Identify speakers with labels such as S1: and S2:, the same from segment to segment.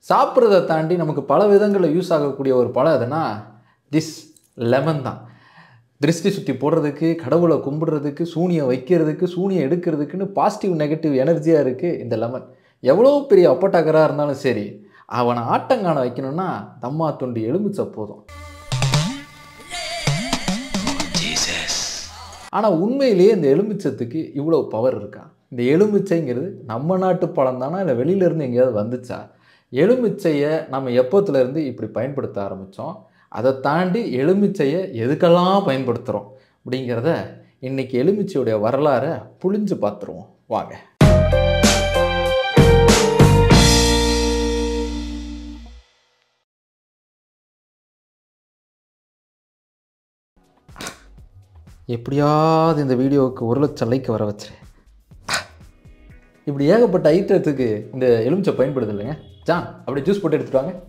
S1: சாப்பிட்றதை தாண்டி நமக்கு பல விதங்களில் யூஸ் ஆகக்கூடிய ஒரு பழம் எதுனா திஸ் லெமன் தான் திருஷ்டி சுற்றி போடுறதுக்கு கடவுளை கும்பிடுறதுக்கு சூனியம் வைக்கிறதுக்கு சூனியம் எடுக்கிறதுக்குன்னு பாசிட்டிவ் நெகட்டிவ் எனர்ஜியாக இருக்குது இந்த லெமன் எவ்வளோ பெரிய அப்பட்டாக்கராக இருந்தாலும் சரி அவனை ஆட்டங்கான வைக்கணும்னா தம்மா துண்டு எலுமிச்சை போதும் ஆனால் உண்மையிலேயே இந்த எலுமிச்சத்துக்கு இவ்வளோ பவர் இருக்கா இந்த எலுமிச்சைங்கிறது நம்ம நாட்டு பழம் தானா இல்லை வெளியிலேருந்து எங்கேயாவது வந்துச்சா எலுமிச்சையை நம்ம எப்போத்துலேருந்து இப்படி பயன்படுத்த ஆரம்பித்தோம் அதை தாண்டி எலுமிச்சையை எதுக்கெல்லாம் பயன்படுத்துகிறோம் அப்படிங்கிறத இன்றைக்கி எலுமிச்சையுடைய வரலாறை புளிஞ்சு பார்த்துருவோம் வாங்க எப்படியாவது இந்த வீடியோவுக்கு ஒரு லட்சம் லைக் வர வச்சிரு இப்படி ஏகப்பட்ட ஐட்டத்துக்கு இந்த எலுமிச்சை பயன்படுது இல்லைங்க ஜான் அப்படியே ஜூஸ் போட்டு எடுத்துட்டு வாங்க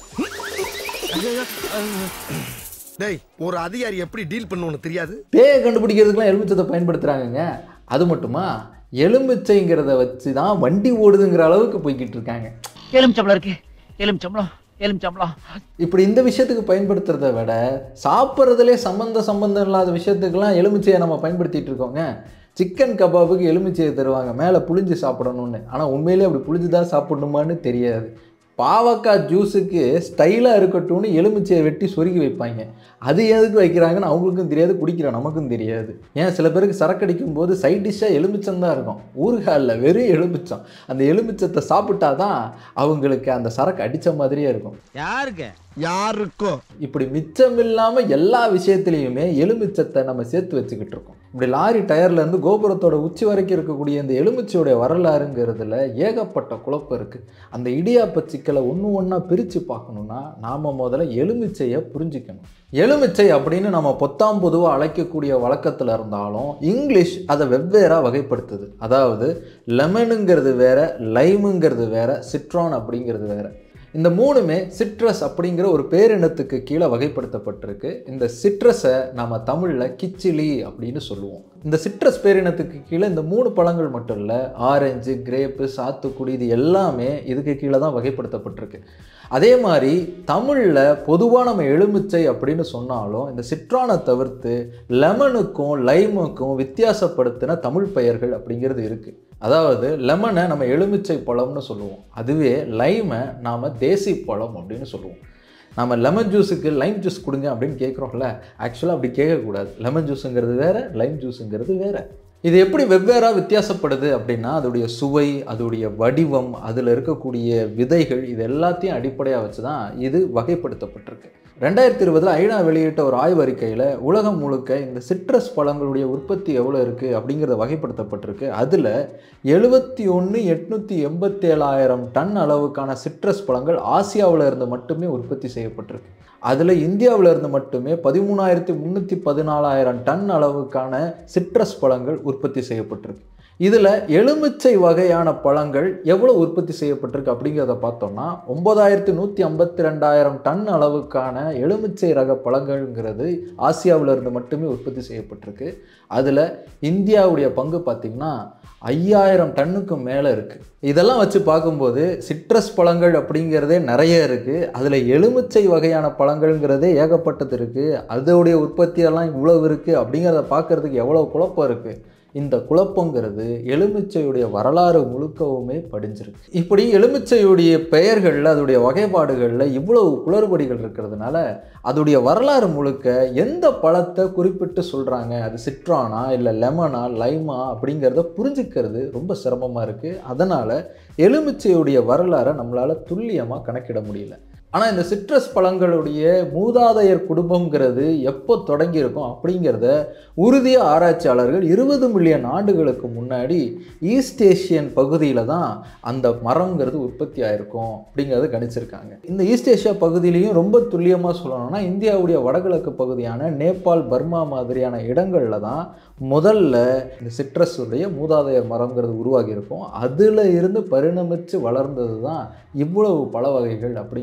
S2: டேய் ஒரு அதிகாரி எப்படி டீல் பண்ணுவோன்னு தெரியாது
S1: பேயை கண்டுபிடிக்கிறதுக்குலாம் எலுமிச்சத்தை பயன்படுத்துகிறாங்கங்க அது மட்டுமா எலுமிச்சைங்கிறத வச்சு தான் வண்டி ஓடுதுங்கிற அளவுக்கு போய்கிட்டு இருக்காங்க
S3: எலுமிச்சம்பளம் இருக்கு எலுமிச்சம்பளம் எலுமிச்சம்பளம்
S1: இப்படி இந்த விஷயத்துக்கு பயன்படுத்துறத விட சாப்பிட்றதுலே சம்பந்த சம்பந்தம் இல்லாத விஷயத்துக்கெல்லாம் எலுமிச்சையை நம்ம பயன்படுத்திட்டு இருக்கோங்க சிக்கன் கபாபுக்கு எலுமிச்சையை தருவாங்க மேலே புளிஞ்சு சாப்பிடணும்னு ஆனால் உண்மையிலே அப்படி புளிஞ்சு தான் சாப்பிடணுமான்னு தெரியாது பாவக்காய் ஜூஸுக்கு ஸ்டைலாக இருக்கட்டும்னு எலுமிச்சையை வெட்டி சொருகி வைப்பாங்க அது எதுக்கு வைக்கிறாங்கன்னு அவங்களுக்கும் தெரியாது குடிக்கிற நமக்கும் தெரியாது ஏன் சில பேருக்கு சரக்கு அடிக்கும் போது சைட் டிஷ்ஷாக எலுமிச்சம் தான் இருக்கும் ஊறுகாலில் வெறும் எலுமிச்சம் அந்த எலுமிச்சத்தை சாப்பிட்டா தான் அவங்களுக்கு அந்த சரக்கு அடித்த மாதிரியே இருக்கும்
S3: யாருக்கு
S2: யாருக்கும்
S1: இப்படி மிச்சம் இல்லாமல் எல்லா விஷயத்துலையுமே எலுமிச்சத்தை நம்ம சேர்த்து வச்சுக்கிட்டு இருக்கோம் இப்படி லாரி டயர்ல இருந்து கோபுரத்தோட உச்சி வரைக்கும் இருக்கக்கூடிய இந்த எலுமிச்சையுடைய வரலாறுங்கிறதுல ஏகப்பட்ட குழப்பம் இருக்குது அந்த இடியாப்ப சிக்கலை ஒன்று ஒன்றா பிரித்து பார்க்கணுன்னா நாம் முதல்ல எலுமிச்சையை புரிஞ்சுக்கணும் எலுமிச்சை அப்படின்னு நம்ம பொத்தாம் பொதுவாக அழைக்கக்கூடிய வழக்கத்தில் இருந்தாலும் இங்கிலீஷ் அதை வெவ்வேறாக வகைப்படுத்துது அதாவது லெமனுங்கிறது வேற லைமுங்கிறது வேற சிட்ரான் அப்படிங்கிறது வேற இந்த மூணுமே சிட்ரஸ் அப்படிங்கிற ஒரு பேரினத்துக்கு கீழே வகைப்படுத்தப்பட்டிருக்கு இந்த சிட்ரஸை நம்ம தமிழில் கிச்சிலி அப்படின்னு சொல்லுவோம் இந்த சிட்ரஸ் பேரினத்துக்கு கீழே இந்த மூணு பழங்கள் மட்டும் இல்லை ஆரஞ்சு கிரேப்பு சாத்துக்குடி இது எல்லாமே இதுக்கு கீழே தான் வகைப்படுத்தப்பட்டிருக்கு அதே மாதிரி தமிழில் பொதுவாக நம்ம எலுமிச்சை அப்படின்னு சொன்னாலும் இந்த சிட்ரானை தவிர்த்து லெமனுக்கும் லைமுக்கும் வித்தியாசப்படுத்தின தமிழ் பெயர்கள் அப்படிங்கிறது இருக்குது அதாவது லெமனை நம்ம எலுமிச்சை பழம்னு சொல்லுவோம் அதுவே லைமை நாம் தேசி பழம் அப்படின்னு சொல்லுவோம் நம்ம லெமன் ஜூஸுக்கு லைம் ஜூஸ் கொடுங்க அப்படின்னு கேட்குறோம்ல ஆக்சுவலாக அப்படி கேட்கக்கூடாது லெமன் ஜூஸுங்கிறது வேறு லைம் ஜூஸுங்கிறது வேறு இது எப்படி வெவ்வேறாக வித்தியாசப்படுது அப்படின்னா அதோடைய சுவை அதோடைய வடிவம் அதில் இருக்கக்கூடிய விதைகள் இது எல்லாத்தையும் அடிப்படையாக வச்சு தான் இது வகைப்படுத்தப்பட்டிருக்கு ரெண்டாயிரத்தி இருபதில் ஐநா வெளியிட்ட ஒரு ஆய்வறிக்கையில் உலகம் முழுக்க இந்த சிட்ரஸ் பழங்களுடைய உற்பத்தி எவ்வளோ இருக்குது அப்படிங்கிறத வகைப்படுத்தப்பட்டிருக்கு அதில் எழுபத்தி ஒன்று எட்நூற்றி எண்பத்தேழாயிரம் டன் அளவுக்கான சிட்ரஸ் பழங்கள் ஆசியாவில் இருந்து மட்டுமே உற்பத்தி செய்யப்பட்டிருக்கு அதில் இந்தியாவில் இருந்து மட்டுமே பதிமூணாயிரத்தி முந்நூற்றி பதினாலாயிரம் டன் அளவுக்கான சிட்ரஸ் பழங்கள் உற்பத்தி செய்யப்பட்டிருக்கு இதில் எலுமிச்சை வகையான பழங்கள் எவ்வளோ உற்பத்தி செய்யப்பட்டிருக்கு அப்படிங்கிறத பார்த்தோம்னா ஒன்பதாயிரத்தி நூற்றி ஐம்பத்தி ரெண்டாயிரம் டன் அளவுக்கான எலுமிச்சை ரக பழங்கள்ங்கிறது ஆசியாவில் இருந்து மட்டுமே உற்பத்தி செய்யப்பட்டிருக்கு அதில் இந்தியாவுடைய பங்கு பார்த்திங்கன்னா ஐயாயிரம் டன்னுக்கு மேலே இருக்குது இதெல்லாம் வச்சு பார்க்கும்போது சிட்ரஸ் பழங்கள் அப்படிங்கிறதே நிறைய இருக்குது அதில் எலுமிச்சை வகையான பழங்கள்ங்கிறதே ஏகப்பட்டது இருக்குது அதோடைய உற்பத்தியெல்லாம் இவ்வளவு இருக்குது அப்படிங்கிறத பார்க்குறதுக்கு எவ்வளோ குழப்பம் இருக்குது இந்த குழப்பங்கிறது எலுமிச்சையுடைய வரலாறு முழுக்கவுமே படிஞ்சிருக்கு இப்படி எலுமிச்சையுடைய பெயர்களில் அதோடைய வகைப்பாடுகளில் இவ்வளவு குளறுபடிகள் இருக்கிறதுனால அதோடைய வரலாறு முழுக்க எந்த பழத்தை குறிப்பிட்டு சொல்கிறாங்க அது சிட்ரானா இல்லை லெமனா லைமா அப்படிங்கிறத புரிஞ்சுக்கிறது ரொம்ப சிரமமாக இருக்குது அதனால் எலுமிச்சையுடைய வரலாறை நம்மளால் துல்லியமாக கணக்கிட முடியல ஆனால் இந்த சிட்ரஸ் பழங்களுடைய மூதாதையர் குடும்பங்கிறது எப்போ தொடங்கியிருக்கும் அப்படிங்கிறத உறுதிய ஆராய்ச்சியாளர்கள் இருபது மில்லியன் ஆண்டுகளுக்கு முன்னாடி ஈஸ்ட் ஏஷியன் பகுதியில் தான் அந்த மரம்ங்கிறது உற்பத்தி ஆயிருக்கும் அப்படிங்கிறத கணிச்சிருக்காங்க இந்த ஈஸ்ட் ஏஷியா பகுதியிலையும் ரொம்ப துல்லியமாக சொல்லணும்னா இந்தியாவுடைய வடகிழக்கு பகுதியான நேபாள் பர்மா மாதிரியான இடங்களில் தான் முதல்ல இந்த சிட்ரஸ் உடைய மூதாதையர் மரம்ங்கிறது உருவாகி இருக்கும் அதில் இருந்து பரிணமித்து வளர்ந்தது தான் இவ்வளவு பல வகைகள் அப்படிங்கிறத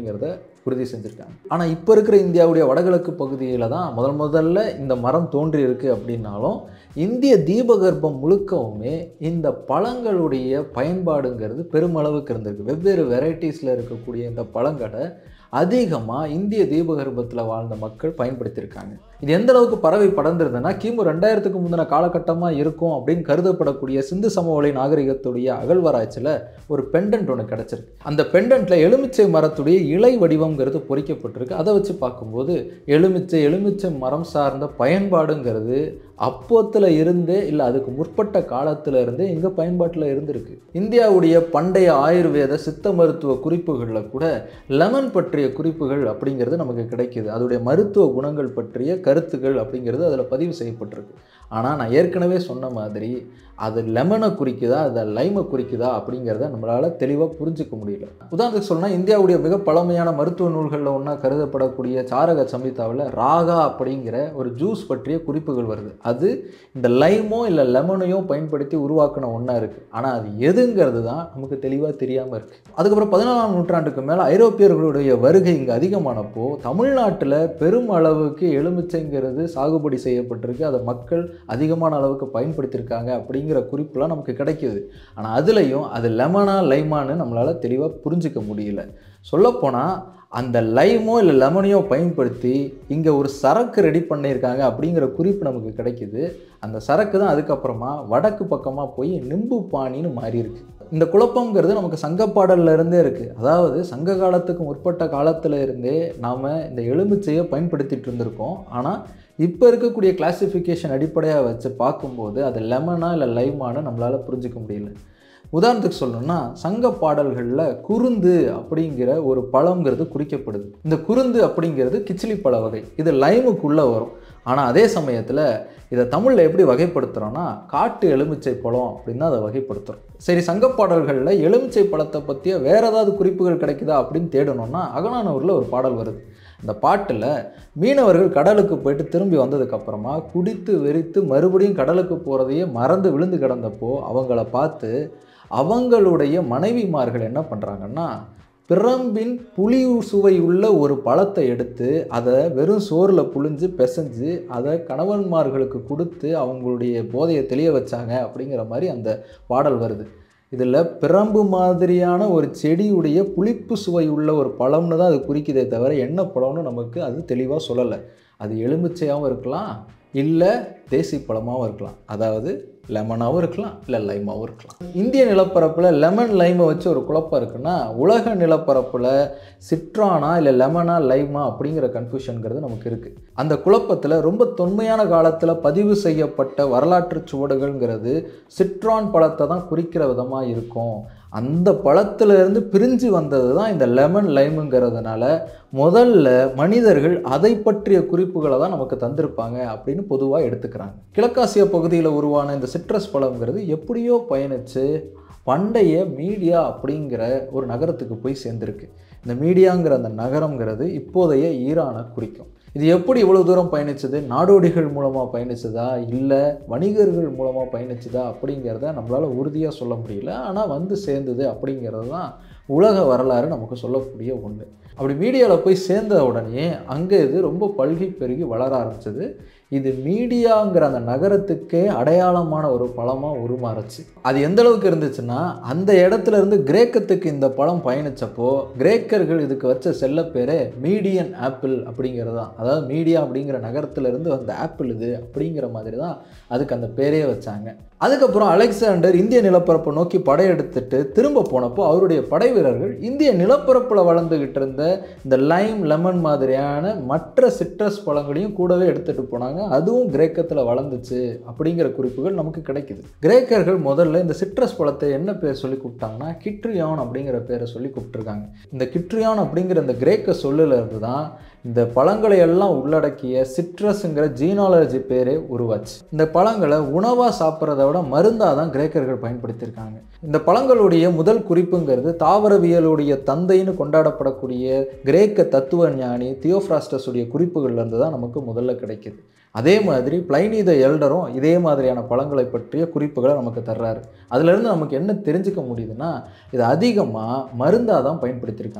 S1: உறுதி செஞ்சுருக்காங்க ஆனால் இப்போ இருக்கிற இந்தியாவுடைய வடகிழக்கு பகுதியில் தான் முதல் முதல்ல இந்த மரம் தோன்றி இருக்கு அப்படின்னாலும் இந்திய தீபகற்பம் முழுக்கவுமே இந்த பழங்களுடைய பயன்பாடுங்கிறது பெருமளவுக்கு இருந்திருக்கு வெவ்வேறு வெரைட்டிஸில் இருக்கக்கூடிய இந்த பழங்களை அதிகமாக இந்திய தீபகற்பத்தில் வாழ்ந்த மக்கள் பயன்படுத்தியிருக்காங்க இது எந்த அளவுக்கு பரவி படர்ந்திருந்ததுன்னா கிமு ரெண்டாயிரத்துக்கு முந்தின காலகட்டமாக இருக்கும் அப்படின்னு கருதப்படக்கூடிய சிந்து சமவெளி நாகரிகத்துடைய அகழ்வாராய்ச்சியில் ஒரு பெண்டன்ட் ஒன்று கிடச்சிருக்கு அந்த பெண்டன்ட்டில் எலுமிச்சை மரத்துடைய இலை வடிவங்கிறது பொறிக்கப்பட்டிருக்கு அதை வச்சு பார்க்கும்போது எலுமிச்சை எலுமிச்சை மரம் சார்ந்த பயன்பாடுங்கிறது அப்போத்தில் இருந்தே இல்லை அதுக்கு முற்பட்ட காலத்தில் இருந்தே இங்கே பயன்பாட்டில் இருந்திருக்கு இந்தியாவுடைய பண்டைய ஆயுர்வேத சித்த மருத்துவ குறிப்புகளில் கூட லெமன் பற்றிய குறிப்புகள் அப்படிங்கிறது நமக்கு கிடைக்குது அதோடைய மருத்துவ குணங்கள் பற்றிய கருத்துக்கள் அப்படிங்கிறது அதில் பதிவு செய்யப்பட்டிருக்கு ஆனால் நான் ஏற்கனவே சொன்ன மாதிரி அது லெமனை குறிக்குதா அது லைமை குறிக்குதா அப்படிங்கிறத நம்மளால் தெளிவாக புரிஞ்சுக்க முடியல உதாரணத்துக்கு சொல்லணும்னா இந்தியாவுடைய மிக பழமையான மருத்துவ நூல்களில் ஒன்றா கருதப்படக்கூடிய சாரக சம்ஹிதாவில் ராகா அப்படிங்கிற ஒரு ஜூஸ் பற்றிய குறிப்புகள் வருது அது இந்த லைமோ இல்லை லெமனையோ பயன்படுத்தி உருவாக்கின ஒன்றா இருக்குது ஆனால் அது எதுங்கிறது தான் நமக்கு தெளிவாக தெரியாமல் இருக்குது அதுக்கப்புறம் பதினாலாம் நூற்றாண்டுக்கு மேலே ஐரோப்பியர்களுடைய வருகை இங்கே அதிகமானப்போ தமிழ்நாட்டில் பெரும் அளவுக்கு எலுமிச்சைங்கிறது சாகுபடி செய்யப்பட்டிருக்கு அதை மக்கள் அதிகமான அளவுக்கு பயன்படுத்தியிருக்காங்க அப்படிங்கிற குறிப்புலாம் நமக்கு கிடைக்குது ஆனால் அதுலேயும் அது லெமனா லைமான்னு நம்மளால் தெளிவாக புரிஞ்சிக்க முடியல சொல்லப்போனால் அந்த லைமோ இல்லை லெமனையோ பயன்படுத்தி இங்கே ஒரு சரக்கு ரெடி பண்ணியிருக்காங்க அப்படிங்கிற குறிப்பு நமக்கு கிடைக்குது அந்த சரக்கு தான் அதுக்கப்புறமா வடக்கு பக்கமாக போய் நிம்பு பாணின்னு மாறி இருக்கு இந்த குழப்பங்கிறது நமக்கு சங்க பாடல்ல இருந்தே இருக்குது அதாவது சங்க காலத்துக்கு முற்பட்ட காலத்தில் இருந்தே நாம் இந்த எலுமிச்சையை பயன்படுத்திட்டு இருந்திருக்கோம் ஆனால் இப்போ இருக்கக்கூடிய கிளாசிஃபிகேஷன் அடிப்படையாக வச்சு பார்க்கும்போது அது லெமனா இல்லை லைமான்னு நம்மளால் புரிஞ்சிக்க முடியல உதாரணத்துக்கு சொல்லணும்னா சங்க பாடல்களில் குருந்து அப்படிங்கிற ஒரு பழங்கிறது குறிக்கப்படுது இந்த குருந்து அப்படிங்கிறது கிச்சிலி பழ வகை இது லைமுக்குள்ளே வரும் ஆனால் அதே சமயத்தில் இதை தமிழில் எப்படி வகைப்படுத்துகிறோன்னா காட்டு எலுமிச்சை பழம் அப்படின்னு அதை வகைப்படுத்துகிறோம் சரி சங்க பாடல்களில் எலுமிச்சை பழத்தை பற்றிய வேறு ஏதாவது குறிப்புகள் கிடைக்குதா அப்படின்னு தேடணும்னா அகனானூரில் ஒரு பாடல் வருது இந்த பாட்டில் மீனவர்கள் கடலுக்கு போயிட்டு திரும்பி வந்ததுக்கப்புறமா குடித்து வெறித்து மறுபடியும் கடலுக்கு போகிறதையே மறந்து விழுந்து கிடந்தப்போ அவங்கள பார்த்து அவங்களுடைய மனைவிமார்கள் என்ன பண்ணுறாங்கன்னா பிரம்பின் புளி சுவை உள்ள ஒரு பழத்தை எடுத்து அதை வெறும் சோறில் புழிஞ்சு பிசைஞ்சு அதை கணவன்மார்களுக்கு கொடுத்து அவங்களுடைய போதையை தெளிய வச்சாங்க அப்படிங்கிற மாதிரி அந்த பாடல் வருது இதில் பிரம்பு மாதிரியான ஒரு செடியுடைய புளிப்பு சுவை உள்ள ஒரு பழம்னு தான் அது குறிக்குதே தவிர என்ன பழம்னு நமக்கு அது தெளிவாக சொல்லலை அது எலுமிச்சையாகவும் இருக்கலாம் இல்லை தேசி பழமாகவும் இருக்கலாம் அதாவது லெமனாகவும் இருக்கலாம் இல்லை லைமாகவும் இருக்கலாம் இந்திய நிலப்பரப்பில் லெமன் லைமை வச்சு ஒரு குழப்பம் இருக்குன்னா உலக நிலப்பரப்பில் சிட்ரானா இல்லை லெமனா லைமா அப்படிங்கிற கன்ஃபியூஷனுங்கிறது நமக்கு இருக்குது அந்த குழப்பத்தில் ரொம்ப தொன்மையான காலத்தில் பதிவு செய்யப்பட்ட வரலாற்று சுவடுகள்ங்கிறது சிட்ரான் பழத்தை தான் குறிக்கிற விதமாக இருக்கும் அந்த பழத்திலிருந்து பிரிஞ்சு வந்தது தான் இந்த லெமன் லைமுங்கிறதுனால முதல்ல மனிதர்கள் அதை பற்றிய குறிப்புகளை தான் நமக்கு தந்திருப்பாங்க அப்படின்னு பொதுவாக எடுத்துக்கிறாங்க கிழக்காசிய பகுதியில் உருவான இந்த சிட்ரஸ் பழம்ங்கிறது எப்படியோ பயணித்து பண்டைய மீடியா அப்படிங்கிற ஒரு நகரத்துக்கு போய் சேர்ந்துருக்கு இந்த மீடியாங்கிற அந்த நகரங்கிறது இப்போதைய ஈரானை குறிக்கும் இது எப்படி இவ்வளோ தூரம் பயணிச்சது நாடோடிகள் மூலமாக பயணிச்சதா இல்லை வணிகர்கள் மூலமாக பயணிச்சதா அப்படிங்கிறத நம்மளால் உறுதியாக சொல்ல முடியல ஆனால் வந்து சேர்ந்தது அப்படிங்கிறது தான் உலக வரலாறு நமக்கு சொல்லக்கூடிய ஒன்று அப்படி மீடியாவில் போய் சேர்ந்த உடனே அங்கே இது ரொம்ப பல்கி பெருகி வளர ஆரம்பிச்சது இது மீடியாங்கிற அந்த நகரத்துக்கே அடையாளமான ஒரு பழமாக உருமாறுச்சு அது எந்த அளவுக்கு இருந்துச்சுன்னா அந்த இடத்துல இருந்து கிரேக்கத்துக்கு இந்த பழம் பயணிச்சப்போ கிரேக்கர்கள் இதுக்கு வச்ச செல்ல பேரே மீடியன் ஆப்பிள் அப்படிங்கிறது தான் அதாவது மீடியா அப்படிங்கிற நகரத்துல இருந்து வந்த ஆப்பிள் இது அப்படிங்கிற மாதிரி தான் அதுக்கு அந்த பேரே வச்சாங்க அதுக்கப்புறம் அலெக்சாண்டர் இந்திய நிலப்பரப்பை நோக்கி படையெடுத்துட்டு திரும்ப போனப்போ அவருடைய படை வீரர்கள் இந்திய நிலப்பரப்பில் வளர்ந்துகிட்டு இருந்த இந்த லைம் லெமன் மாதிரியான மற்ற சிட்ரஸ் பழங்களையும் கூடவே எடுத்துகிட்டு போனாங்க அதுவும் கிரேக்கத்தில் வளர்ந்துச்சு அப்படிங்கிற குறிப்புகள் நமக்கு கிடைக்குது கிரேக்கர்கள் முதல்ல இந்த சிட்ரஸ் பழத்தை என்ன பேர் சொல்லி கூப்பிட்டாங்கன்னா கிட்ரியான் அப்படிங்கிற பேரை சொல்லி கூப்பிட்டுருக்காங்க இந்த கிட்ரியான் அப்படிங்கிற இந்த கிரேக்க சொல்லுல இருந்து தான் இந்த பழங்களை எல்லாம் உள்ளடக்கிய சிட்ரஸுங்கிற ஜீனாலஜி பேரே உருவாச்சு இந்த பழங்களை உணவாக சாப்பிட்றத விட மருந்தாக தான் கிரேக்கர்கள் பயன்படுத்தியிருக்காங்க இந்த பழங்களுடைய முதல் குறிப்புங்கிறது தாவரவியலுடைய தந்தைன்னு கொண்டாடப்படக்கூடிய கிரேக்க தத்துவ ஞானி தியோஃப்ராஸ்டஸ் உடைய குறிப்புகள்லேருந்து தான் நமக்கு முதல்ல கிடைக்குது அதே மாதிரி பிளைனி த எல்டரும் இதே மாதிரியான பழங்களை பற்றிய குறிப்புகளை நமக்கு தர்றாரு அதுலேருந்து நமக்கு என்ன தெரிஞ்சுக்க முடியுதுன்னா இது அதிகமாக மருந்தாக தான் பயன்படுத்தியிருக்காங்க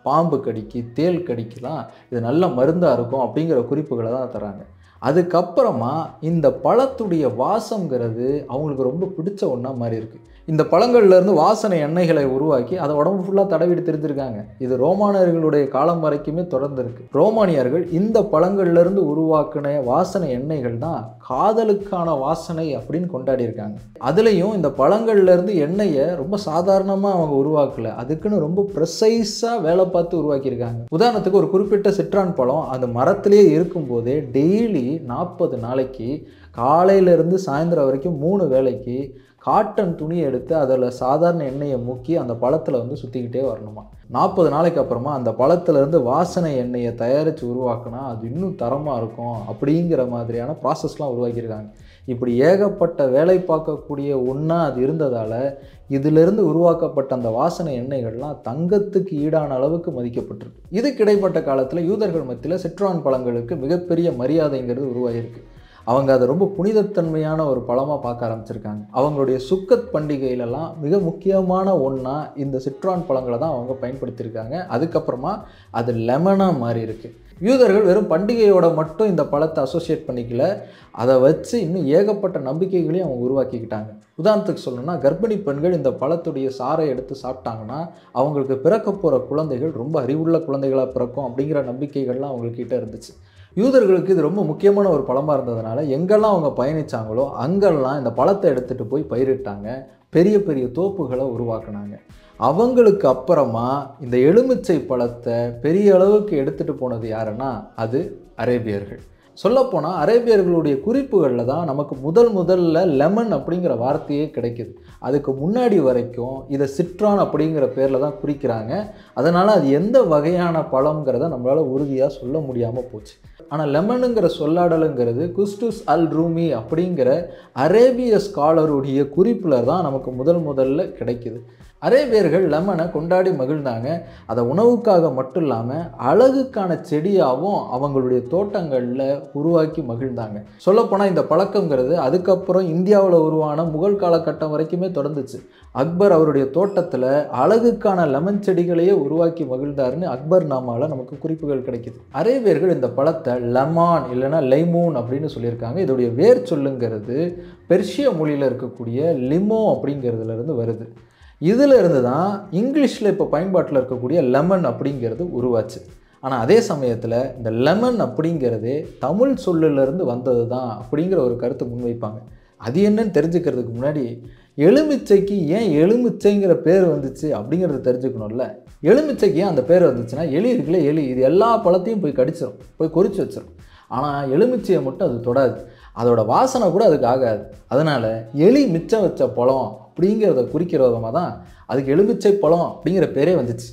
S1: பாம்பு கடிக்கு தேல் கடிக்கெலாம் இது நல்ல மருந்தாக இருக்கும் அப்படிங்கிற குறிப்புகளை தான் தராங்க அதுக்கப்புறமா இந்த பழத்துடைய வாசம்ங்கிறது அவங்களுக்கு ரொம்ப பிடிச்ச ஒன்றா மாதிரி இருக்குது இந்த பழங்கள்ல இருந்து வாசனை எண்ணெய்களை உருவாக்கி அதை உடம்பு ஃபுல்லாக தடவிட்டு தெரிஞ்சிருக்காங்க இது ரோமானியர்களுடைய காலம் வரைக்குமே தொடர்ந்து இருக்கு ரோமானியர்கள் இந்த பழங்கள்ல இருந்து உருவாக்கின வாசனை எண்ணெய்கள் தான் காதலுக்கான வாசனை அப்படின்னு கொண்டாடி இருக்காங்க அதுலேயும் இந்த பழங்கள்ல இருந்து எண்ணெயை ரொம்ப சாதாரணமாக அவங்க உருவாக்கல அதுக்குன்னு ரொம்ப ப்ரெசைஸாக வேலை பார்த்து உருவாக்கியிருக்காங்க உதாரணத்துக்கு ஒரு குறிப்பிட்ட சிட்ரான் பழம் அந்த மரத்திலேயே இருக்கும்போதே டெய்லி நாற்பது நாளைக்கு காலையிலேருந்து சாயந்தரம் வரைக்கும் மூணு வேளைக்கு காட்டன் துணியை எடுத்து அதில் சாதாரண எண்ணெயை முக்கி அந்த பழத்தில் வந்து சுற்றிக்கிட்டே வரணுமா நாற்பது நாளைக்கு அப்புறமா அந்த பழத்துலேருந்து வாசனை எண்ணெயை தயாரித்து உருவாக்குனா அது இன்னும் தரமாக இருக்கும் அப்படிங்கிற மாதிரியான ப்ராசஸ்லாம் உருவாக்கியிருக்காங்க இப்படி ஏகப்பட்ட வேலை பார்க்கக்கூடிய ஒன்றா அது இருந்ததால் இதிலிருந்து உருவாக்கப்பட்ட அந்த வாசனை எண்ணெய்கள்லாம் தங்கத்துக்கு ஈடான அளவுக்கு மதிக்கப்பட்டிருக்கு இதுக்கு இடைப்பட்ட காலத்தில் யூதர்கள் மத்தியில் சிட்ரான் பழங்களுக்கு மிகப்பெரிய மரியாதைங்கிறது உருவாகிருக்கு அவங்க அதை ரொம்ப புனிதத்தன்மையான ஒரு பழமாக பார்க்க ஆரம்பிச்சிருக்காங்க அவங்களுடைய சுக்கத் பண்டிகையிலலாம் மிக முக்கியமான ஒன்றா இந்த சிட்ரான் பழங்களை தான் அவங்க பயன்படுத்தியிருக்காங்க அதுக்கப்புறமா அது லெமனாக மாறி இருக்கு யூதர்கள் வெறும் பண்டிகையோட மட்டும் இந்த பழத்தை அசோசியேட் பண்ணிக்கல அதை வச்சு இன்னும் ஏகப்பட்ட நம்பிக்கைகளையும் அவங்க உருவாக்கிக்கிட்டாங்க உதாரணத்துக்கு சொல்லணும்னா கர்ப்பிணி பெண்கள் இந்த பழத்துடைய சாறை எடுத்து சாப்பிட்டாங்கன்னா அவங்களுக்கு பிறக்க போகிற குழந்தைகள் ரொம்ப அறிவுள்ள குழந்தைகளாக பிறக்கும் அப்படிங்கிற நம்பிக்கைகள்லாம் அவங்கக்கிட்ட இருந்துச்சு யூதர்களுக்கு இது ரொம்ப முக்கியமான ஒரு பழமாக இருந்ததுனால எங்கெல்லாம் அவங்க பயணித்தாங்களோ அங்கெல்லாம் இந்த பழத்தை எடுத்துகிட்டு போய் பயிரிட்டாங்க பெரிய பெரிய தோப்புகளை உருவாக்குனாங்க அவங்களுக்கு அப்புறமா இந்த எலுமிச்சை பழத்தை பெரிய அளவுக்கு எடுத்துகிட்டு போனது யாருன்னா அது அரேபியர்கள் சொல்லப்போனால் அரேபியர்களுடைய குறிப்புகளில் தான் நமக்கு முதல் முதல்ல லெமன் அப்படிங்கிற வார்த்தையே கிடைக்குது அதுக்கு முன்னாடி வரைக்கும் இதை சிட்ரான் அப்படிங்கிற பேரில் தான் குறிக்கிறாங்க அதனால் அது எந்த வகையான பழங்கிறத நம்மளால் உறுதியாக சொல்ல முடியாமல் போச்சு ஆனால் லெமனுங்கிற சொல்லாடலுங்கிறது குஸ்டுஸ் அல் ரூமி அப்படிங்கிற அரேபிய ஸ்காலருடைய குறிப்பில் தான் நமக்கு முதல் முதல்ல கிடைக்குது அரேபியர்கள் லெமனை கொண்டாடி மகிழ்ந்தாங்க அதை உணவுக்காக மட்டும் இல்லாமல் அழகுக்கான செடியாகவும் அவங்களுடைய தோட்டங்களில் உருவாக்கி மகிழ்ந்தாங்க சொல்லப்போனால் இந்த பழக்கங்கிறது அதுக்கப்புறம் இந்தியாவில் உருவான முகல் காலகட்டம் வரைக்குமே தொடர்ந்துச்சு அக்பர் அவருடைய தோட்டத்தில் அழகுக்கான லெமன் செடிகளையே உருவாக்கி மகிழ்ந்தாருன்னு அக்பர் நாமாவில் நமக்கு குறிப்புகள் கிடைக்குது அரேபியர்கள் இந்த பழத்தை லெமான் இல்லைன்னா லைமூன் அப்படின்னு சொல்லியிருக்காங்க இதோடைய வேர் சொல்லுங்கிறது பெர்ஷிய மொழியில் இருக்கக்கூடிய லிமோ அப்படிங்கிறதுல இருந்து வருது இதில் இருந்து தான் இங்கிலீஷில் இப்போ பயன்பாட்டில் இருக்கக்கூடிய லெமன் அப்படிங்கிறது உருவாச்சு ஆனால் அதே சமயத்தில் இந்த லெமன் அப்படிங்கிறதே தமிழ் சொல்லிலிருந்து வந்தது தான் அப்படிங்கிற ஒரு கருத்தை முன்வைப்பாங்க அது என்னன்னு தெரிஞ்சுக்கிறதுக்கு முன்னாடி எலுமிச்சைக்கு ஏன் எலுமிச்சைங்கிற பேர் வந்துச்சு அப்படிங்கிறத தெரிஞ்சுக்கணும்ல எலுமிச்சைக்கு ஏன் அந்த பேர் வந்துச்சுன்னா எலி இருக்குல்ல எலி இது எல்லா பழத்தையும் போய் கடிச்சிடும் போய் கொறிச்சு வச்சிடும் ஆனால் எலுமிச்சையை மட்டும் அது தொடாது அதோட வாசனை கூட அதுக்கு ஆகாது அதனால் எலி மிச்சம் வச்ச பழம் அப்படிங்கிறத குறிக்கிற விதமாக தான் அதுக்கு எலுமிச்சை பழம் அப்படிங்கிற பேரே வந்துச்சு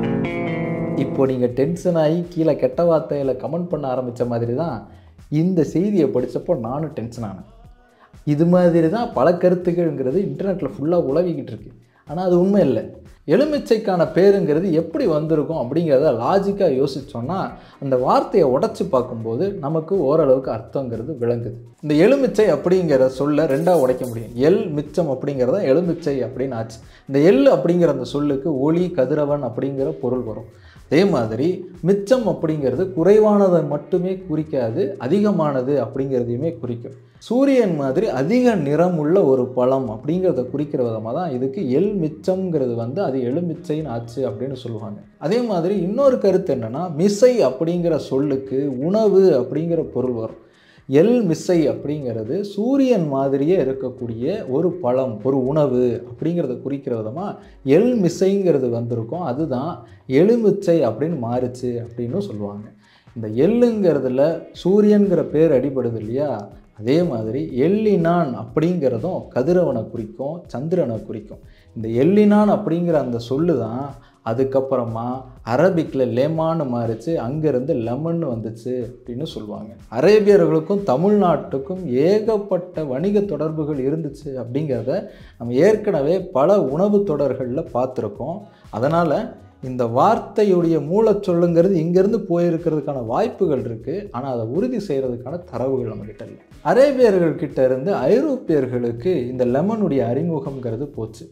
S1: இப்போ நீங்கள் டென்ஷன் ஆகி கீழே கெட்ட வார்த்தையில் கமெண்ட் பண்ண ஆரம்பித்த மாதிரி தான் இந்த செய்தியை படித்தப்போ நானும் டென்ஷன் ஆனேன் இது மாதிரி தான் பல கருத்துக்கள்ங்கிறது இன்டர்நெட்டில் ஃபுல்லாக உலவிக்கிட்டு இருக்கு ஆனால் அது உண்மை இல்லை எலுமிச்சைக்கான பேருங்கிறது எப்படி வந்திருக்கும் அப்படிங்கிறத லாஜிக்காக யோசித்தோன்னா அந்த வார்த்தையை உடச்சி பார்க்கும்போது நமக்கு ஓரளவுக்கு அர்த்தங்கிறது விளங்குது இந்த எலுமிச்சை அப்படிங்கிற சொல்ல ரெண்டாக உடைக்க முடியும் எல் மிச்சம் அப்படிங்கிறத எலுமிச்சை அப்படின்னு ஆச்சு இந்த எல் அப்படிங்கிற அந்த சொல்லுக்கு ஒளி கதிரவன் அப்படிங்கிற பொருள் வரும் அதே மாதிரி மிச்சம் அப்படிங்கிறது குறைவானதை மட்டுமே குறிக்காது அதிகமானது அப்படிங்கிறதையுமே குறிக்கும் சூரியன் மாதிரி அதிக நிறம் உள்ள ஒரு பழம் அப்படிங்கிறத குறிக்கிற விதமாக தான் இதுக்கு எல் மிச்சம்ங்கிறது வந்து அது எலுமிச்சைன்னு ஆச்சு அப்படின்னு சொல்லுவாங்க அதே மாதிரி இன்னொரு கருத்து என்னென்னா மிசை அப்படிங்கிற சொல்லுக்கு உணவு அப்படிங்கிற பொருள் வரும் எல் மிசை அப்படிங்கிறது சூரியன் மாதிரியே இருக்கக்கூடிய ஒரு பழம் ஒரு உணவு அப்படிங்கிறத குறிக்கிற விதமாக எல் மிசைங்கிறது வந்திருக்கும் அதுதான் எலுமிச்சை அப்படின்னு மாறுச்சு அப்படின்னு சொல்லுவாங்க இந்த எள்ளுங்கிறதுல சூரியன்கிற பேர் அடிபடுது இல்லையா அதே மாதிரி எல்லினான் அப்படிங்கிறதும் கதிரவனை குறிக்கும் சந்திரனை குறிக்கும் இந்த எல்லினான் அப்படிங்கிற அந்த சொல்லு தான் அதுக்கப்புறமா அரபிக்கில் லேமான்னு மாறிச்சு அங்கேருந்து லெமன் வந்துச்சு அப்படின்னு சொல்லுவாங்க அரேபியர்களுக்கும் தமிழ்நாட்டுக்கும் ஏகப்பட்ட வணிக தொடர்புகள் இருந்துச்சு அப்படிங்கிறத நம்ம ஏற்கனவே பல உணவு தொடர்களில் பார்த்துருக்கோம் அதனால் இந்த வார்த்தையுடைய மூலச்சொல்லுங்கிறது இங்கேருந்து போயிருக்கிறதுக்கான வாய்ப்புகள் இருக்குது ஆனால் அதை உறுதி செய்கிறதுக்கான தரவுகள் நம்மக்கிட்ட இல்லை அரேபியர்கள் கிட்ட இருந்து ஐரோப்பியர்களுக்கு இந்த லெமனுடைய அறிமுகம்ங்கிறது போச்சு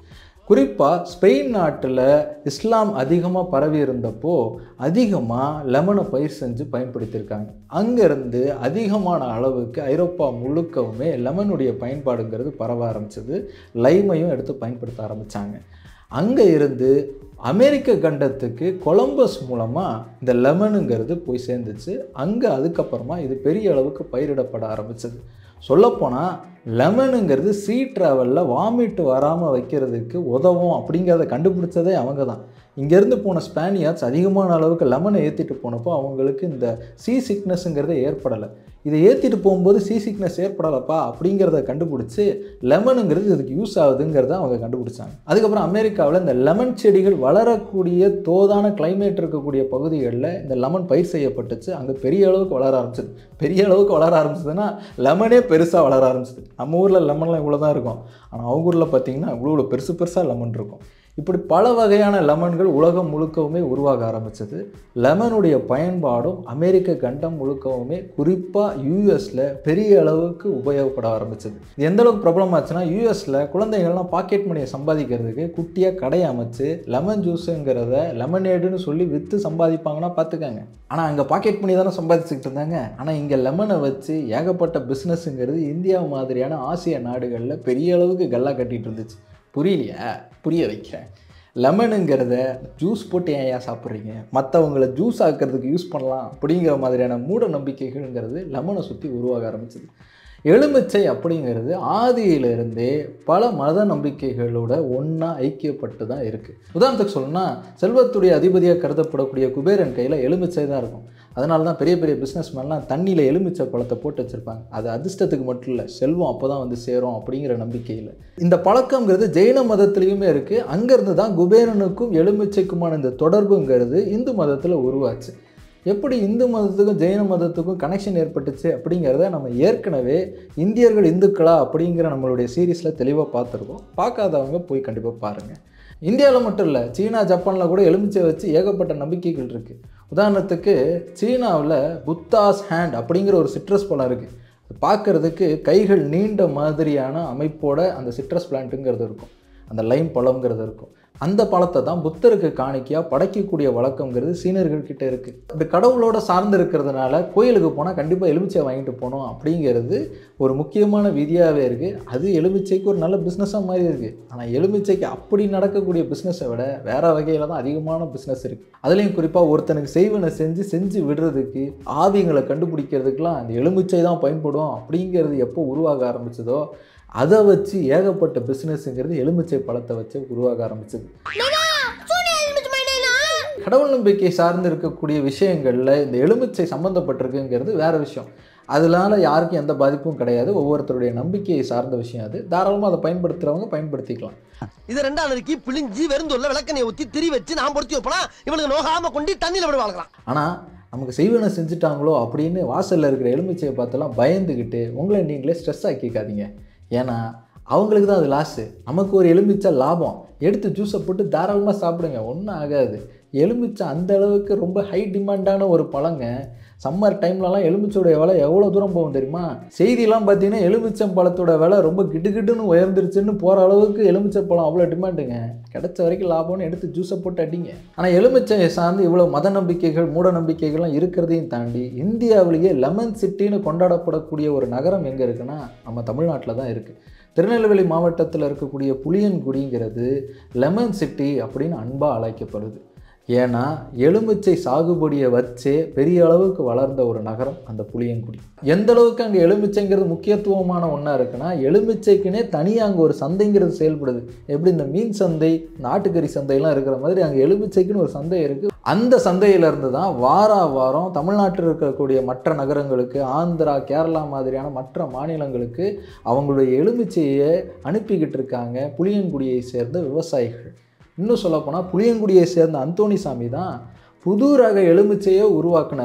S1: குறிப்பாக ஸ்பெயின் நாட்டில் இஸ்லாம் அதிகமாக பரவி இருந்தப்போ அதிகமாக லெமனை பயிர் செஞ்சு பயன்படுத்தியிருக்காங்க அங்கேருந்து அதிகமான அளவுக்கு ஐரோப்பா முழுக்கவுமே லெமனுடைய பயன்பாடுங்கிறது பரவ ஆரம்பிச்சது லைமையும் எடுத்து பயன்படுத்த ஆரம்பித்தாங்க அங்கே இருந்து அமெரிக்க கண்டத்துக்கு கொலம்பஸ் மூலமாக இந்த லெமனுங்கிறது போய் சேர்ந்துச்சு அங்கே அதுக்கப்புறமா இது பெரிய அளவுக்கு பயிரிடப்பட ஆரம்பிச்சது சொல்லப்போனால் லெமனுங்கிறது சீ ட்ராவலில் வாமிட் வராமல் வைக்கிறதுக்கு உதவும் அப்படிங்கிறத கண்டுபிடிச்சதே அவங்க தான் இங்கேருந்து போன ஸ்பானியார்ட்ஸ் அதிகமான அளவுக்கு லெமனை ஏற்றிட்டு போனப்போ அவங்களுக்கு இந்த சீ சிக்னஸ்ங்கிறதே ஏற்படலை இதை ஏற்றிட்டு போகும்போது சீ சிக்னஸ் ஏற்படலப்பா அப்படிங்கிறத கண்டுபிடிச்சி லெமனுங்கிறது இதுக்கு யூஸ் ஆகுதுங்கிறத அவங்க கண்டுபிடிச்சாங்க அதுக்கப்புறம் அமெரிக்காவில் இந்த லெமன் செடிகள் வளரக்கூடிய தோதான கிளைமேட் இருக்கக்கூடிய பகுதிகளில் இந்த லெமன் பயிர் செய்யப்பட்டுச்சு அங்கே பெரிய அளவுக்கு வளர ஆரம்பிச்சது பெரிய அளவுக்கு வளர ஆரம்பிச்சதுன்னா லெமனே பெருசாக வளர ஆரம்பிச்சது நம்ம ஊரில் லெமன்லாம் இவ்வளோ தான் இருக்கும் ஆனால் அவங்க ஊரில் பார்த்தீங்கன்னா இவ்வளோ பெருசு பெருசாக லெமன் இருக்கும் இப்படி பல வகையான லெமன்கள் உலகம் முழுக்கவுமே உருவாக ஆரம்பிச்சது லெமனுடைய பயன்பாடும் அமெரிக்க கண்டம் முழுக்கவுமே குறிப்பாக யூஎஸில் பெரிய அளவுக்கு உபயோகப்பட ஆரம்பிச்சது இது எந்த அளவுக்கு ப்ராப்ளம் ஆச்சுன்னா யூஎஸில் குழந்தைகள்லாம் பாக்கெட் மணியை சம்பாதிக்கிறதுக்கு குட்டியாக கடை அமைச்சு லெமன் ஜூஸுங்கிறத லெமனேடுன்னு சொல்லி விற்று சம்பாதிப்பாங்கன்னா பார்த்துக்கங்க ஆனால் அங்கே பாக்கெட் மணி தானே சம்பாதிச்சுக்கிட்டு இருந்தாங்க ஆனால் இங்கே லெமனை வச்சு ஏகப்பட்ட பிஸ்னஸ்ங்கிறது இந்தியா மாதிரியான ஆசிய நாடுகளில் பெரிய அளவுக்கு கல்லா கட்டிட்டு இருந்துச்சு புரியலையா புரிய வைக்கிறேன் லெமனுங்கிறத ஜூஸ் போட்டு ஏன் ஏன் சாப்பிட்றீங்க மற்றவங்கள ஜூஸ் ஆக்கிறதுக்கு யூஸ் பண்ணலாம் அப்படிங்கிற மாதிரியான மூட நம்பிக்கைகள்ங்கிறது லெமனை சுற்றி உருவாக ஆரம்பிச்சது எலுமிச்சை அப்படிங்கிறது ஆதியிலிருந்தே பல மத நம்பிக்கைகளோட ஒன்றா ஐக்கியப்பட்டு தான் இருக்குது உதாரணத்துக்கு சொல்லணும்னா செல்வத்துடைய அதிபதியாக கருதப்படக்கூடிய குபேரன் கையில் எலுமிச்சை தான் இருக்கும் அதனால தான் பெரிய பெரிய பிஸ்னஸ்மேன்லாம் தண்ணியில் எலுமிச்சை பழத்தை போட்டு வச்சுருப்பாங்க அது அதிர்ஷ்டத்துக்கு மட்டும் இல்லை செல்வம் அப்போ தான் வந்து சேரும் அப்படிங்கிற நம்பிக்கையில் இந்த பழக்கங்கிறது ஜெயின மதத்துலேயுமே இருக்குது அங்கேருந்து தான் குபேரனுக்கும் எலுமிச்சைக்குமான இந்த தொடர்புங்கிறது இந்து மதத்தில் உருவாச்சு எப்படி இந்து மதத்துக்கும் ஜெயின மதத்துக்கும் கனெக்ஷன் ஏற்பட்டுச்சு அப்படிங்கிறத நம்ம ஏற்கனவே இந்தியர்கள் இந்துக்களா அப்படிங்கிற நம்மளுடைய சீரீஸில் தெளிவாக பார்த்துருக்கோம் பார்க்காதவங்க போய் கண்டிப்பாக பாருங்கள் இந்தியாவில் மட்டும் இல்லை சீனா ஜப்பானில் கூட எலுமிச்சை வச்சு ஏகப்பட்ட நம்பிக்கைகள் இருக்குது உதாரணத்துக்கு சீனாவில் புத்தாஸ் ஹேண்ட் அப்படிங்கிற ஒரு சிட்ரஸ் பழம் இருக்குது அது பார்க்குறதுக்கு கைகள் நீண்ட மாதிரியான அமைப்போட அந்த சிட்ரஸ் பிளான்ட்டுங்கிறது இருக்கும் அந்த லைம் பழம்ங்கிறது இருக்கும் அந்த பழத்தை தான் புத்தருக்கு காணிக்கையாக படைக்கக்கூடிய வழக்கங்கிறது சீனர்கள் கிட்ட இருக்குது இப்படி கடவுளோட சார்ந்து இருக்கிறதுனால கோயிலுக்கு போனால் கண்டிப்பாக எலுமிச்சை வாங்கிட்டு போகணும் அப்படிங்கிறது ஒரு முக்கியமான விதியாகவே இருக்குது அது எலுமிச்சைக்கு ஒரு நல்ல பிஸ்னஸாக மாதிரி இருக்குது ஆனால் எலுமிச்சைக்கு அப்படி நடக்கக்கூடிய பிஸ்னஸை விட வேற வகையில் தான் அதிகமான பிஸ்னஸ் இருக்குது அதுலேயும் குறிப்பாக ஒருத்தனுக்கு செய்வனை செஞ்சு செஞ்சு விடுறதுக்கு ஆவியங்களை கண்டுபிடிக்கிறதுக்கெலாம் அந்த எலுமிச்சை தான் பயன்படும் அப்படிங்கிறது எப்போ உருவாக ஆரம்பிச்சதோ அதை வச்சு ஏகப்பட்ட பிஸ்னஸ்ங்கிறது எலுமிச்சை பழத்தை வச்சு உருவாக ஆரம்பிச்சது கடவுள் நம்பிக்கை சார்ந்து இருக்கக்கூடிய விஷயங்களில் இந்த எலுமிச்சை சம்மந்தப்பட்டிருக்குங்கிறது வேற விஷயம் அதனால யாருக்கும் எந்த பாதிப்பும் கிடையாது ஒவ்வொருத்தருடைய நம்பிக்கையை சார்ந்த விஷயம் அது தாராளமாக அதை பயன்படுத்துகிறவங்க பயன்படுத்திக்கலாம்
S2: இது ரெண்டாம் நறுக்கி பிழிஞ்சி வெறுந்துள்ள விளக்கணையை ஊத்தி திரி வச்சு நான் பொருத்தி வைப்பலாம் இவனுக்கு நோகாம கொண்டு தண்ணியில விட வளர்க்கலாம்
S1: ஆனால் நமக்கு செய்வனை செஞ்சுட்டாங்களோ அப்படின்னு வாசலில் இருக்கிற எலுமிச்சையை பார்த்தெல்லாம் பயந்துக்கிட்டு உங்களை நீங்களே ஸ்ட்ரெஸ் ஆக்கிக்காதீங்க ஏன்னா அவங்களுக்கு தான் அது லாஸு நமக்கு ஒரு எலுமிச்சை லாபம் எடுத்து ஜூஸை போட்டு தாராளமாக சாப்பிடுங்க ஒன்றும் ஆகாது எலுமிச்சை அந்த அளவுக்கு ரொம்ப ஹை டிமாண்டான ஒரு பழங்க சம்மர் டைம்லலாம் எலுமிச்சோடைய விலை எவ்வளோ தூரம் போகும் தெரியுமா செய்திலாம் பார்த்தீங்கன்னா எலுமிச்சம் பழத்தோட விலை ரொம்ப கிடுகிடுன்னு உயர்ந்துருச்சுன்னு போகிற அளவுக்கு எலுமிச்சை பழம் அவ்வளோ டிமாண்டுங்க கிடைச்ச வரைக்கும் லாபம்னு எடுத்து ஜூஸை போட்டு அடிங்க ஆனால் எலுமிச்சையை சார்ந்து இவ்வளோ மத நம்பிக்கைகள் மூட நம்பிக்கைகள்லாம் இருக்கிறதையும் தாண்டி இந்தியாவிலேயே லெமன் சிட்டின்னு கொண்டாடப்படக்கூடிய ஒரு நகரம் எங்கே இருக்குன்னா நம்ம தமிழ்நாட்டில் தான் இருக்குது திருநெல்வேலி மாவட்டத்தில் இருக்கக்கூடிய புளியன்குடிங்கிறது லெமன் சிட்டி அப்படின்னு அன்பாக அழைக்கப்படுது ஏன்னா எலுமிச்சை சாகுபடியை வச்சே பெரிய அளவுக்கு வளர்ந்த ஒரு நகரம் அந்த புளியங்குடி எந்த அளவுக்கு அங்கே எலுமிச்சைங்கிறது முக்கியத்துவமான ஒன்றா இருக்குன்னா எலுமிச்சைக்குனே தனியாக அங்கே ஒரு சந்தைங்கிறது செயல்படுது எப்படி இந்த மீன் சந்தை நாட்டுக்கறி சந்தையெல்லாம் இருக்கிற மாதிரி அங்கே எலுமிச்சைக்குன்னு ஒரு சந்தை இருக்குது அந்த சந்தையிலேருந்து தான் வாரா வாரம் தமிழ்நாட்டில் இருக்கக்கூடிய மற்ற நகரங்களுக்கு ஆந்திரா கேரளா மாதிரியான மற்ற மாநிலங்களுக்கு அவங்களுடைய எலுமிச்சையை அனுப்பிக்கிட்டு இருக்காங்க புளியங்குடியை சேர்ந்த விவசாயிகள் இன்னும் சொல்லப்போனால் புளியங்குடியை சேர்ந்த அந்தோணிசாமி தான் புது ரக எலுமிச்சையை உருவாக்குனார்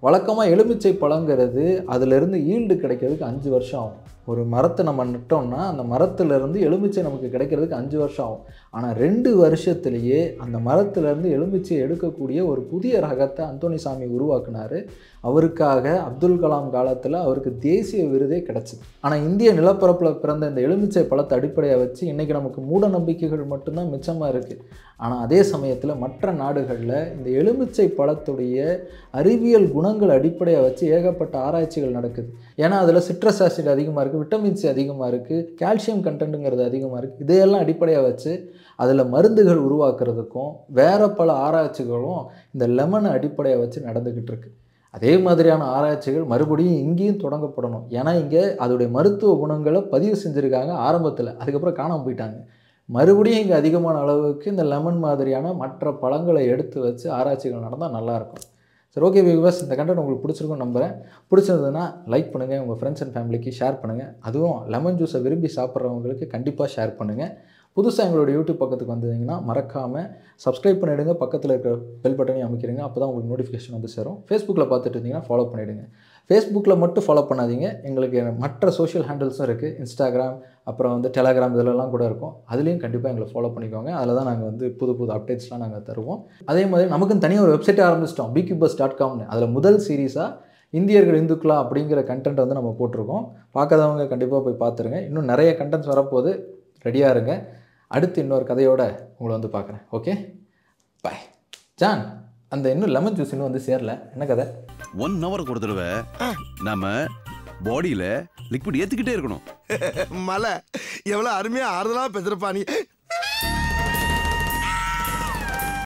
S1: வழக்கமாக எலுமிச்சை பழங்கிறது அதிலிருந்து ஈல்டு கிடைக்கிறதுக்கு அஞ்சு வருஷம் ஆகும் ஒரு மரத்தை நம்ம நட்டோம்னா அந்த மரத்துலேருந்து எலுமிச்சை நமக்கு கிடைக்கிறதுக்கு அஞ்சு வருஷம் ஆகும் ஆனால் ரெண்டு வருஷத்துலேயே அந்த மரத்துலேருந்து எலுமிச்சை எடுக்கக்கூடிய ஒரு புதிய ரகத்தை அந்தோணிசாமி உருவாக்குனாரு அவருக்காக அப்துல் கலாம் காலத்தில் அவருக்கு தேசிய விருதே கிடச்சிது ஆனால் இந்திய நிலப்பரப்பில் பிறந்த இந்த எலுமிச்சை பழத்தை அடிப்படையாக வச்சு இன்றைக்கி நமக்கு மூட நம்பிக்கைகள் மட்டும்தான் மிச்சமாக இருக்குது ஆனால் அதே சமயத்தில் மற்ற நாடுகளில் இந்த எலுமிச்சை பழத்துடைய அறிவியல் குணங்கள் அடிப்படையாக வச்சு ஏகப்பட்ட ஆராய்ச்சிகள் நடக்குது ஏன்னா அதில் சிட்ரஸ் ஆசிட் அதிகமாக இருக்குது விட்டமின் சி அதிகமாக இருக்குது கால்சியம் கண்டென்ட்டுங்கிறது அதிகமாக இருக்குது இதையெல்லாம் அடிப்படையாக வச்சு அதில் மருந்துகள் உருவாக்குறதுக்கும் வேறு பல ஆராய்ச்சிகளும் இந்த லெமனை அடிப்படையாக வச்சு நடந்துக்கிட்டு இருக்கு அதே மாதிரியான ஆராய்ச்சிகள் மறுபடியும் இங்கேயும் தொடங்கப்படணும் ஏன்னா இங்கே அதோடைய மருத்துவ குணங்களை பதிவு செஞ்சுருக்காங்க ஆரம்பத்தில் அதுக்கப்புறம் காணாமல் போயிட்டாங்க மறுபடியும் இங்கே அதிகமான அளவுக்கு இந்த லெமன் மாதிரியான மற்ற பழங்களை எடுத்து வச்சு ஆராய்ச்சிகள் நடந்தால் நல்லாயிருக்கும் சரி ஓகே வியூவர்ஸ் இந்த கண்டென்ட் உங்களுக்கு பிடிச்சிருக்கும் நம்புகிறேன் பிடிச்சிருந்ததுன்னா லைக் பண்ணுங்கள் உங்கள் ஃப்ரெண்ட்ஸ் அண்ட் ஃபேமிலிக்கு ஷேர் பண்ணுங்கள் அதுவும் லெமன் ஜூஸை விரும்பி சாப்பிட்றவங்களுக்கு கண்டிப்பாக ஷேர் பண்ணுங்கள் புதுசாக எங்களோட யூடியூப் பக்கத்துக்கு வந்தீங்கன்னா மறக்காமல் சப்ஸ்கிரைப் பண்ணிவிடுங்க பக்கத்தில் இருக்கிற பெல் பட்டனையும் அமைக்கிறீங்க அப்போ தான் உங்களுக்கு நோட்டிஃபிகேஷன் வந்து சேரும் ஃபேஸ்புக்கில் பார்த்துட்டு இருந்தீங்கன்னா ஃபாலோ பண்ணிவிடுங்க ஃபேஸ்புக்கில் மட்டும் ஃபாலோ பண்ணாதீங்க எங்களுக்கு மற்ற சோஷியல் ஹேண்டில்ஸும் இருக்குது இன்ஸ்டாகிராம் அப்புறம் வந்து டெலகிராம் இதிலெல்லாம் கூட இருக்கும் அதுலேயும் கண்டிப்பாக எங்களை ஃபாலோ பண்ணிக்கோங்க அதில் தான் நாங்கள் வந்து புது புது அப்டேட்ஸ்லாம் நாங்கள் தருவோம் அதே மாதிரி நமக்குன்னு தனியாக ஒரு வெப்சைட் ஆரம்பிச்சிட்டோம் பிக்யூபஸ் டாட் காம்னு அதில் முதல் சீரீஸாக இந்தியர்கள் இந்துக்களா அப்படிங்கிற கண்டென்ட் வந்து நம்ம போட்டிருக்கோம் பார்க்காதவங்க கண்டிப்பாக போய் பார்த்துருங்க இன்னும் நிறைய கண்டென்ட்ஸ் வரப்போகுது ரெடியாக இருங்க அடுத்து இன்னொரு கதையோட உங்களை வந்து பார்க்குறேன் ஓகே பாய் ஜான் அந்த இன்னும் லெமன் ஜூஸ் இன்னும் வந்து சேரல என்ன கதை
S4: ஒன் ஹவருக்கு ஒரு தடவை நாம பாடியில லிக்விட் ஏத்துக்கிட்டே இருக்கணும்
S2: மலை எவ்வளவு அருமையா ஆறுதலா பேசுறப்பா நீ